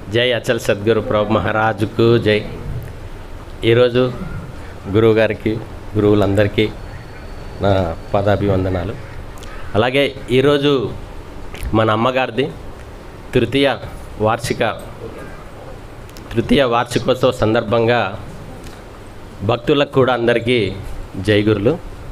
జై అచల్ సద్గురు ప్రభు మహారాజుకు జై ఈరోజు గురువు గారికి గురువులందరికీ నా పదాభివందనాలు అలాగే ఈరోజు మన అమ్మగారిది తృతీయ వార్షిక తృతీయ వార్షికోత్సవ సందర్భంగా భక్తులకు కూడా అందరికీ జై గురులు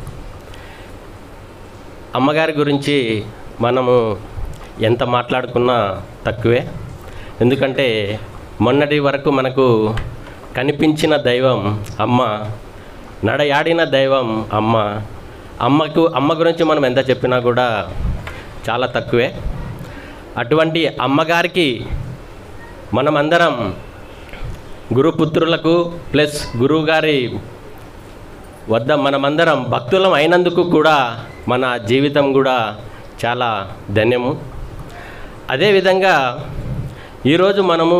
అమ్మగారి గురించి మనము ఎంత మాట్లాడుకున్నా తక్కువే ఎందుకంటే మొన్నటి వరకు మనకు కనిపించిన దైవం అమ్మ నడయాడిన దైవం అమ్మ అమ్మకు అమ్మ గురించి మనం ఎంత చెప్పినా కూడా చాలా తక్కువే అటువంటి అమ్మగారికి మనమందరం గురుపుత్రులకు ప్లస్ గురువుగారి వద్ద మనమందరం భక్తులం అయినందుకు కూడా మన జీవితం కూడా చాలా ధన్యము అదేవిధంగా ఈరోజు మనము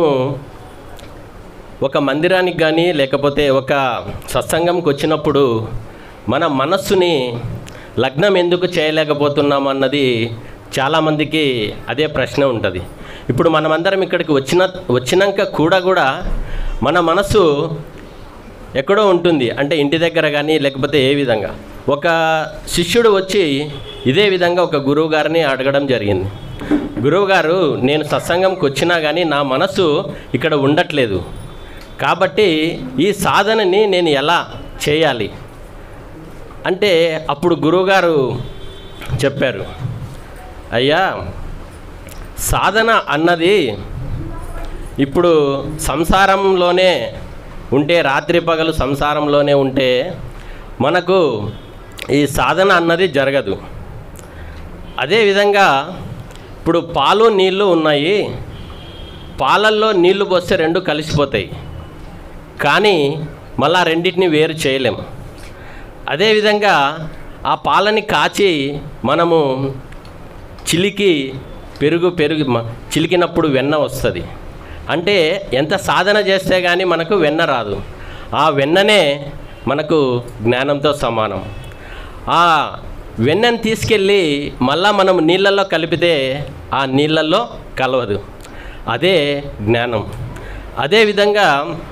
ఒక మందిరానికి కానీ లేకపోతే ఒక సత్సంగంకి వచ్చినప్పుడు మన మనస్సుని లగ్నం ఎందుకు చేయలేకపోతున్నాం అన్నది చాలామందికి అదే ప్రశ్న ఉంటుంది ఇప్పుడు మనమందరం ఇక్కడికి వచ్చిన వచ్చినాక కూడా కూడా మన మనసు ఎక్కడో ఉంటుంది అంటే ఇంటి దగ్గర కానీ లేకపోతే ఏ విధంగా ఒక శిష్యుడు వచ్చి ఇదే విధంగా ఒక గురువు గారిని అడగడం జరిగింది గురువుగారు నేను సత్సంగంకి వచ్చినా కానీ నా మనసు ఇక్కడ ఉండట్లేదు కాబట్టి ఈ సాధనని నేను ఎలా చేయాలి అంటే అప్పుడు గురువుగారు చెప్పారు అయ్యా సాధన అన్నది ఇప్పుడు సంసారంలోనే ఉంటే రాత్రి పగలు సంసారంలోనే ఉంటే మనకు ఈ సాధన అన్నది జరగదు అదేవిధంగా ఇప్పుడు పాలు నీళ్ళు ఉన్నాయి పాలల్లో నీళ్లు పోస్తే రెండు కలిసిపోతాయి కానీ మళ్ళా రెండింటిని వేరు చేయలేం అదేవిధంగా ఆ పాలని కాచి మనము చిలికి పెరుగు పెరుగు మ- చిలికినప్పుడు వెన్న వస్తుంది అంటే ఎంత సాధన చేస్తే కానీ మనకు వెన్న రాదు ఆ వెన్ననే మనకు జ్ఞానంతో సమానం ఆ వెన్నను తీసుకెళ్ళి మళ్ళా మనం నీళ్ళల్లో కలిపితే ఆ నీళ్ళల్లో కలవదు అదే జ్ఞానం అదేవిధంగా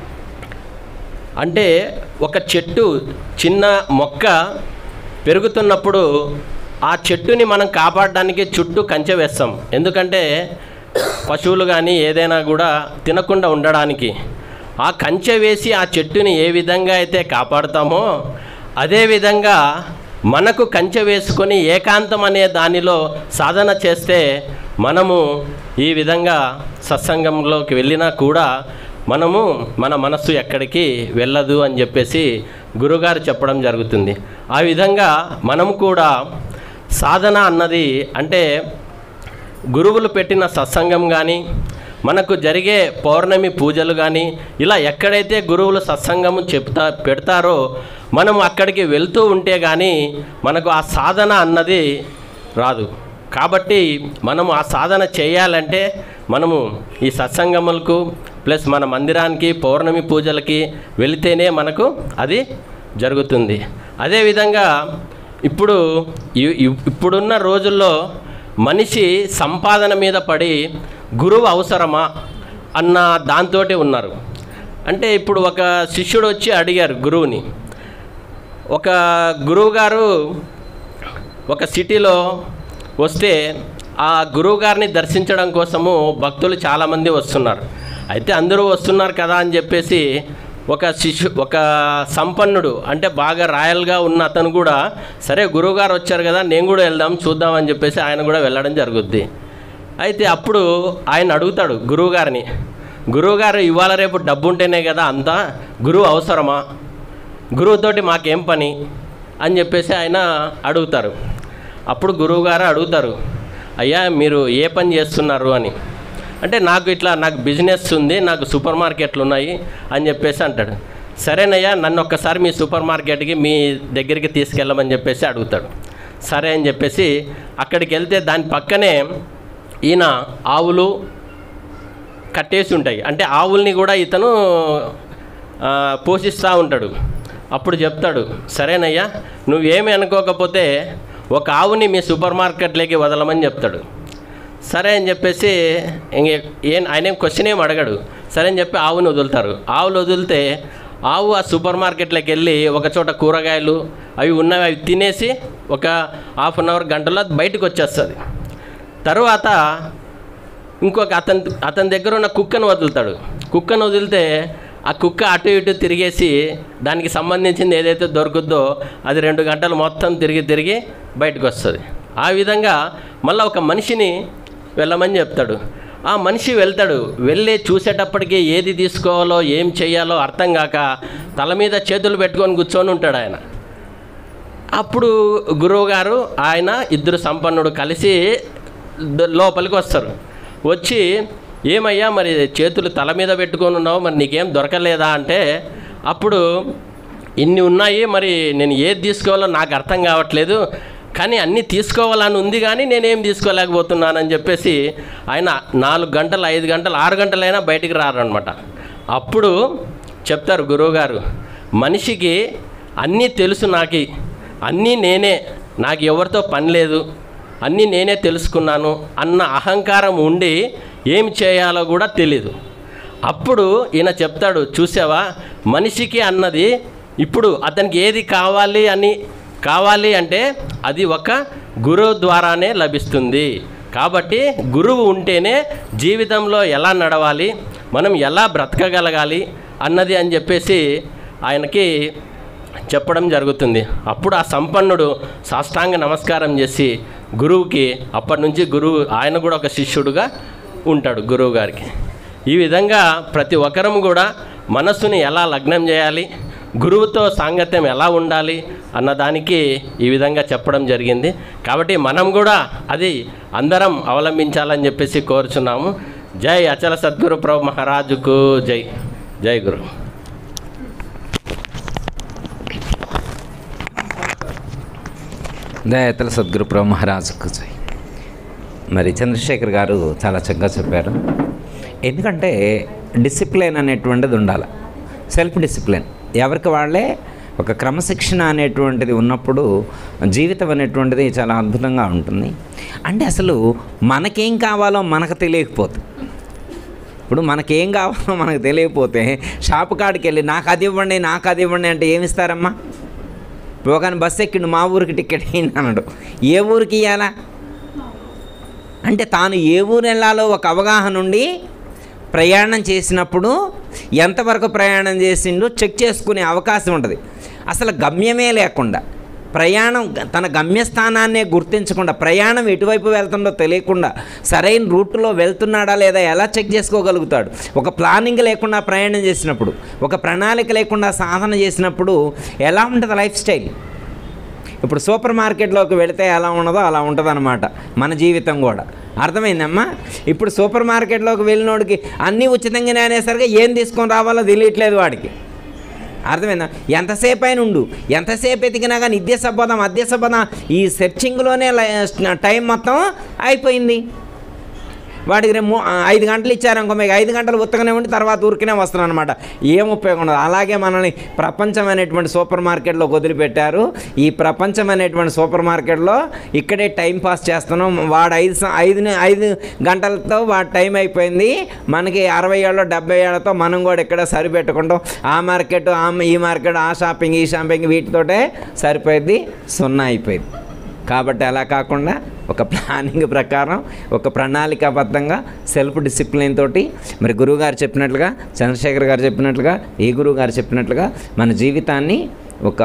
అంటే ఒక చెట్టు చిన్న మొక్క పెరుగుతున్నప్పుడు ఆ చెట్టుని మనం కాపాడడానికి చుట్టూ కంచె వేస్తాం ఎందుకంటే పశువులు కానీ ఏదైనా కూడా తినకుండా ఉండడానికి ఆ కంచె వేసి ఆ చెట్టుని ఏ విధంగా అయితే కాపాడుతామో అదేవిధంగా మనకు కంచె వేసుకొని ఏకాంతం అనే దానిలో సాధన చేస్తే మనము ఈ విధంగా సత్సంగంలోకి వెళ్ళినా కూడా మనము మన మనస్సు ఎక్కడికి వెళ్ళదు అని చెప్పేసి గురుగారు చెప్పడం జరుగుతుంది ఆ విధంగా మనం కూడా సాధన అన్నది అంటే గురువులు పెట్టిన సత్సంగం కానీ మనకు జరిగే పౌర్ణమి పూజలు కానీ ఇలా ఎక్కడైతే గురువులు సత్సంగము చెప్తా పెడతారో మనం అక్కడికి వెళ్తూ ఉంటే కానీ మనకు ఆ సాధన అన్నది రాదు కాబట్టి మనము ఆ సాధన చేయాలంటే మనము ఈ సత్సంగములకు ప్లస్ మన మందిరానికి పౌర్ణమి పూజలకి వెళితేనే మనకు అది జరుగుతుంది అదేవిధంగా ఇప్పుడు ఇ- ఇ- ఇప్పుడున్న రోజుల్లో మనిషి సంపాదన మీద పడి గురువు అవసరమా అన్న దాంతోటి ఉన్నారు అంటే ఇప్పుడు ఒక శిష్యుడు వచ్చి అడిగారు గురువుని ఒక గురువు గారు ఒక సిటీలో వస్తే ఆ గురువు గారిని దర్శించడం కోసము భక్తులు చాలామంది వస్తున్నారు అయితే అందరూ వస్తున్నారు కదా అని చెప్పేసి ఒక శిష్యు ఒక సంపన్నుడు అంటే బాగా రాయల్గా ఉన్న అతను కూడా సరే గురువుగారు వచ్చారు కదా నేను కూడా వెళ్దాం చూద్దాం అని చెప్పేసి ఆయన కూడా వెళ్ళడం జరుగుద్ది అయితే అప్పుడు ఆయన అడుగుతాడు గురువుగారిని గురువుగారు ఇవాళ రేపు డబ్బు ఉంటేనే కదా అంతా గురువు అవసరమా గురువుతోటి మాకేం పని అని చెప్పేసి ఆయన అడుగుతారు అప్పుడు గురువుగారు అడుగుతారు అయ్యా మీరు ఏ పని చేస్తున్నారు అని అంటే నాకు ఇట్లా నాకు బిజినెస్ ఉంది నాకు సూపర్ మార్కెట్లు ఉన్నాయి అని చెప్పేసి అంటాడు సరేనయ్యా నన్ను ఒక్కసారి మీ సూపర్ మార్కెట్కి మీ దగ్గరికి తీసుకెళ్ళమని చెప్పేసి అడుగుతాడు సరే అని చెప్పేసి అక్కడికి వెళ్తే దాని పక్కనే ఈయన ఆవులు కట్టేసి ఉంటాయి అంటే ఆవుల్ని కూడా ఇతను ఆ, పోషిస్తూ ఉంటాడు అప్పుడు చెప్తాడు సరేనయ్యా నువ్వేమి అనుకోకపోతే ఒక ఆవుని మీ సూపర్ మార్కెట్లోకి వదలమని చెప్తాడు సరే అని చెప్పేసి ఇంక ఏం ఆయన ఏం క్వశ్చన్ ఏం అడగడు సరే అని చెప్పి ఆవును వదులుతారు ఆవులు వదిలితే ఆవు ఆ సూపర్ మార్కెట్లోకి వెళ్ళి ఒక చోట కూరగాయలు అవి ఉన్నవి అవి తినేసి ఒక హాఫ్ అన్ అవర్ గంటలో బయటకు వచ్చేస్తుంది తర్వాత ఇంకొక అతని అతని దగ్గర ఉన్న కుక్కను వదులుతాడు కుక్కను వదిలితే ఆ కుక్క అటు ఇటు తిరిగేసి దానికి సంబంధించింది ఏదైతే దొరుకుద్దో అది రెండు గంటలు మొత్తం తిరిగి తిరిగి బయటకు వస్తుంది ఆ విధంగా మళ్ళీ ఒక మనిషిని వెళ్ళమని చెప్తాడు ఆ మనిషి వెళ్తాడు వెళ్ళి చూసేటప్పటికి ఏది తీసుకోవాలో ఏం చేయాలో అర్థం కాక తల మీద చేతులు పెట్టుకొని కూర్చొని ఉంటాడు ఆయన అప్పుడు గురువు గారు ఆయన ఇద్దరు సంపన్నుడు కలిసి ద- లోపలికి వస్తారు వచ్చి ఏమయ్యా మరి చేతులు తల మీద పెట్టుకొని ఉన్నావు మరి నీకేం దొరకలేదా అంటే అప్పుడు ఇన్ని ఉన్నాయి మరి నేను ఏది తీసుకోవాలో నాకు అర్థం కావట్లేదు కానీ అన్నీ తీసుకోవాలని ఉంది కానీ నేనేం తీసుకోలేకపోతున్నానని చెప్పేసి ఆయన నాలుగు గంటలు ఐదు గంటలు ఆరు గంటలైనా బయటికి రారనమాట అప్పుడు చెప్తారు గురువుగారు మనిషికి అన్నీ తెలుసు నాకు అన్నీ నేనే నాకు ఎవరితో పని లేదు అన్నీ నేనే తెలుసుకున్నాను అన్న అహంకారం ఉండి ఏం చేయాలో కూడా తెలీదు అప్పుడు ఈయన చెప్తాడు చూసావా మనిషికి అన్నది ఇప్పుడు అతనికి ఏది కావాలి అని కావాలి అంటే అది ఒక గురువు ద్వారానే లభిస్తుంది కాబట్టి గురువు ఉంటేనే జీవితంలో ఎలా నడవాలి మనం ఎలా బ్రతకగలగాలి అన్నది అని చెప్పేసి ఆయనకి చెప్పడం జరుగుతుంది అప్పుడు ఆ సంపన్నుడు సాష్టాంగ నమస్కారం చేసి గురువుకి అప్పటి నుంచి గురువు ఆయన కూడా ఒక శిష్యుడుగా ఉంటాడు గురువు గారికి ఈ విధంగా ప్రతి ఒక్కరం కూడా మనస్సుని ఎలా లగ్నం చేయాలి గురువుతో సాంగత్యం ఎలా ఉండాలి అన్నదానికి ఈ విధంగా చెప్పడం జరిగింది కాబట్టి మనం కూడా అది అందరం అవలంబించాలని చెప్పేసి కోరుచున్నాము జై అచల సద్గురు ప్రభు మహారాజుకు జై జై గురు దయాతల సద్గురు ప్రభు మహారాజుకు జై మరి చంద్రశేఖర్ గారు చాలా చక్కగా చెప్పారు ఎందుకంటే డిసిప్లిన్ అనేటువంటిది ఉండాలి సెల్ఫ్ డిసిప్లిన్ ఎవరికి వాళ్ళే ఒక క్రమశిక్షణ అనేటువంటిది ఉన్నప్పుడు జీవితం అనేటువంటిది చాలా అద్భుతంగా ఉంటుంది అంటే అసలు మనకేం కావాలో మనకు తెలియకపోతే ఇప్పుడు మనకేం కావాలో మనకు తెలియకపోతే షాపు కాడికి వెళ్ళి నాకు అది ఇవ్వండి నాకు అది ఇవ్వండి అంటే ఏమి ఇస్తారమ్మా ఇప్పుడు ఒక ఆయన బస్సు ఎక్కిండు మా ఊరికి టికెట్ అయింది అన్నాడు ఏ ఊరికి ఇవ్వాలా అంటే తాను ఏ ఊరు వెళ్ళాలో ఒక అవగాహన ఉండి ప్రయాణం చేసినప్పుడు ఎంతవరకు ప్రయాణం చేసిండో చెక్ చేసుకునే అవకాశం ఉంటుంది అసలు గమ్యమే లేకుండా ప్రయాణం తన గమ్యస్థానాన్నే గుర్తించకుండా ప్రయాణం ఎటువైపు వెళ్తుందో తెలియకుండా సరైన రూట్లో వెళ్తున్నాడా లేదా ఎలా చెక్ చేసుకోగలుగుతాడు ఒక ప్లానింగ్ లేకుండా ప్రయాణం చేసినప్పుడు ఒక ప్రణాళిక లేకుండా సాధన చేసినప్పుడు ఎలా ఉంటుంది లైఫ్ స్టైల్ ఇప్పుడు సూపర్ మార్కెట్లోకి వెళితే ఎలా ఉన్నదో అలా ఉంటుంది అనమాట మన జీవితం కూడా అర్థమైందమ్మా ఇప్పుడు సూపర్ మార్కెట్లోకి వెళ్ళినోడికి అన్నీ ఉచితంగానే అనేసరికి ఏం తీసుకొని రావాలో తెలియట్లేదు వాడికి అర్థమైందా ఎంతసేపు అయిన ఉండు ఎంతసేపు ఎతికినా కానీ ఇద్య సబ్బోదాం అద్య సబ్బోదాం ఈ సెర్చింగ్లోనే లై- టైం మొత్తం అయిపోయింది వాడికి రేపు మూ- ఆ, ఐదు గంటలు ఇచ్చారనుకో మీకు ఐదు గంటలు ఉత్తగానే ఉండి తర్వాత ఊరికనే వస్తున్నాను అనమాట ఏం ఉపయోగం ఉండదు అలాగే మనల్ని ప్రపంచం అనేటువంటి సూపర్ మార్కెట్లో వదిలిపెట్టారు ఈ ప్రపంచం అనేటువంటి సూపర్ మార్కెట్లో ఇక్కడే టైం పాస్ చేస్తున్నాం వాడు ఐదు స- ఐదు ని- ఐదు గంటలతో వాడు టైం అయిపోయింది మనకి అరవై ఏళ్ళు డెబ్బై ఏళ్ళతో మనం కూడా ఇక్కడ సరిపెట్టుకుంటాం ఆ మార్కెట్ ఆ ఈ మార్కెట్ ఆ షాపింగ్ ఈ షాపింగ్ వీటితోటే సరిపోయింది సున్నా అయిపోయింది కాబట్టి అలా కాకుండా ఒక ప్లానింగ్ ప్రకారం ఒక ప్రణాళికాబద్ధంగా సెల్ఫ్ డిసిప్లిన్ తోటి మరి గురువుగారు చెప్పినట్లుగా చంద్రశేఖర్ గారు చెప్పినట్లుగా ఈ గురువు గారు చెప్పినట్లుగా మన జీవితాన్ని ఒక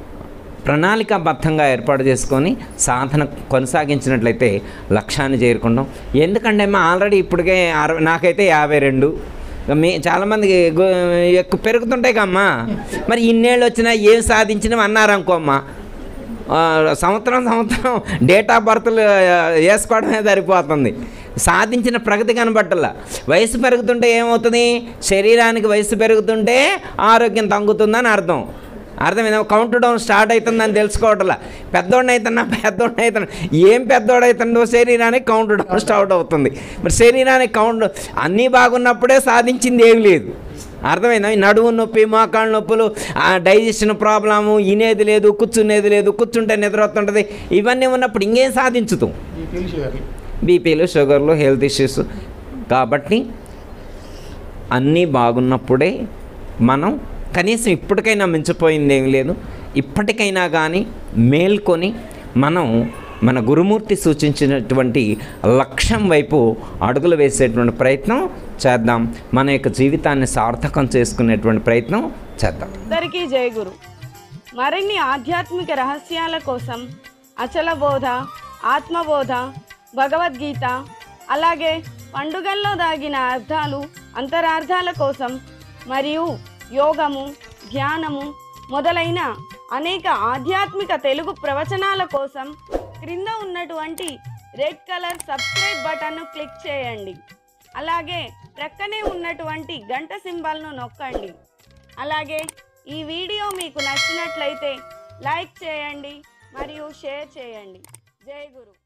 ప్రణాళికాబద్ధంగా ఏర్పాటు చేసుకొని సాధన కొనసాగించినట్లయితే లక్ష్యాన్ని చేరుకుంటాం ఎందుకంటే మా ఆల్రెడీ ఇప్పటికే అరవై నాకైతే యాభై రెండు ఇక మీ చాలామందికి గు- ఎక్కువ పెరుగుతుంటాయి కమ్మా మరి ఇన్నేళ్ళు వచ్చినా ఏం సాధించినాం అన్నారు అనుకో అమ్మా ఆ, సంవత్సరం సంవత్సరం డేట్ ఆఫ్ బర్త్లు వేసుకోవడమే సరిపోతుంది సాధించిన ప్రగతి కనబట్టల వయసు పెరుగుతుంటే ఏమవుతుంది శరీరానికి వయసు పెరుగుతుంటే ఆరోగ్యం తగ్గుతుందని అర్థం అర్థమైందా కౌంట్ డౌన్ స్టార్ట్ అవుతుందని తెలుసుకోవట్లా పెద్దోడిని అవుతున్నా పెద్దోడిని అవుతున్నా ఏం పెద్దోడు అవుతుందో శరీరానికి కౌంట్ డౌన్ స్టార్ట్ అవుతుంది మరి శరీరానికి కౌంట్ అన్నీ బాగున్నప్పుడే సాధించింది ఏమి లేదు అర్థమైందా ఈ నడుము నొప్పి మోకాళ్ళ నొప్పులు ఆ డైజెషన్ ప్రాబ్లము ఇనేది లేదు కూర్చునేది లేదు కూర్చుంటే నిద్ర వస్తుంటుంది ఇవన్నీ ఉన్నప్పుడు ఇంకేం సాధించుతాం బీపీలు షుగర్లు హెల్త్ ఇష్యూస్ కాబట్టి అన్నీ బాగున్నప్పుడే మనం కనీసం ఇప్పటికైనా మించిపోయింది ఏం లేదు ఇప్పటికైనా కానీ మేల్కొని మనం మన గురుమూర్తి సూచించినటువంటి లక్ష్యం వైపు అడుగులు వేసేటువంటి ప్రయత్నం చేద్దాం మన యొక్క జీవితాన్ని సార్థకం చేసుకునేటువంటి ప్రయత్నం చేద్దాం అందరికీ జయ గురు మరిన్ని ఆధ్యాత్మిక రహస్యాల కోసం అచల బోధ ఆత్మబోధ భగవద్గీత అలాగే పండుగల్లో దాగిన అర్థాలు అంతరార్థాల కోసం మరియు యోగము ధ్యానము మొదలైన అనేక ఆధ్యాత్మిక తెలుగు ప్రవచనాల కోసం క్రింద ఉన్నటువంటి రెడ్ కలర్ సబ్స్క్రైబ్ బటన్ను క్లిక్ చేయండి అలాగే ప్రక్కనే ఉన్నటువంటి గంట సింబల్ను నొక్కండి అలాగే ఈ వీడియో మీకు నచ్చినట్లయితే లైక్ చేయండి మరియు షేర్ చేయండి జై గురు